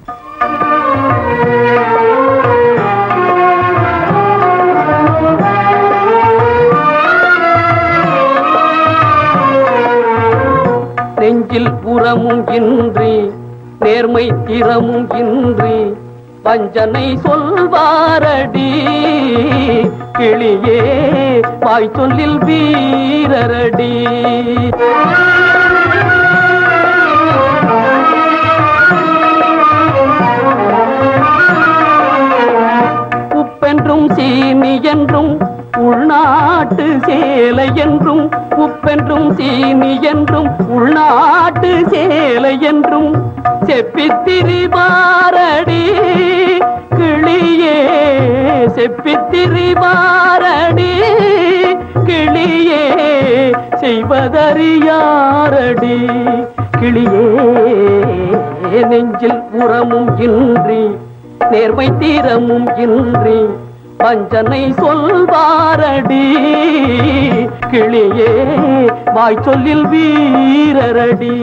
நெஞ்சில் புறமும் இன்றி நேர்மை திறமும் இன்றி வஞ்சனை சொல்வாரடி கிளியே வாய் சொல்லில் வீரரடி உப்பென்றும் சீனி என்றும் உள்நாட்டு சேலை என்றும் உப்பென்றும் சீனி என்றும் உள்நாட்டு சேலை என்றும் செப்பித்திரிவாரடி கிளியே செப்பித்திரிவாரடி கிளியே செய்வதறியாரடி கிளியே நெஞ்சில் உரமும் இன்றி நேர்மை தீரமும் இன்றி வஞ்சனை சொல்வாரடி கிளியே வாய் சொல்லில் வீரரடி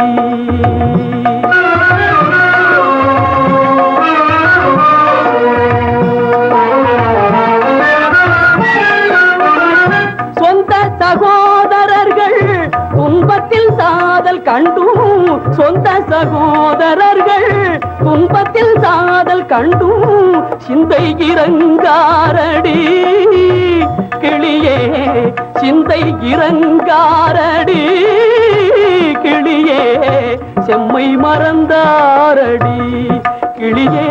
சொந்த சகோதரர்கள் துன்பத்தில் சாதல் கண்டும் சொந்த சகோதரர்கள் துன்பத்தில் சாதல் கண்டும் சிந்தை இறங்காரடி கிளியே சிந்தை இறங்காரடி கிளியே செம்மை மறந்தாரடி கிளியே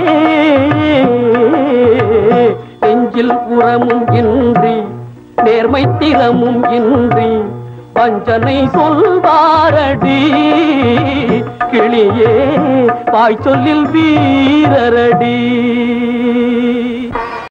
நெஞ்சில் உரமும் இன்றி நேர்மை திறமும் இன்றி வஞ்சனை சொல்வாரடி கிளியே வாய் சொல்லில் வீரரடி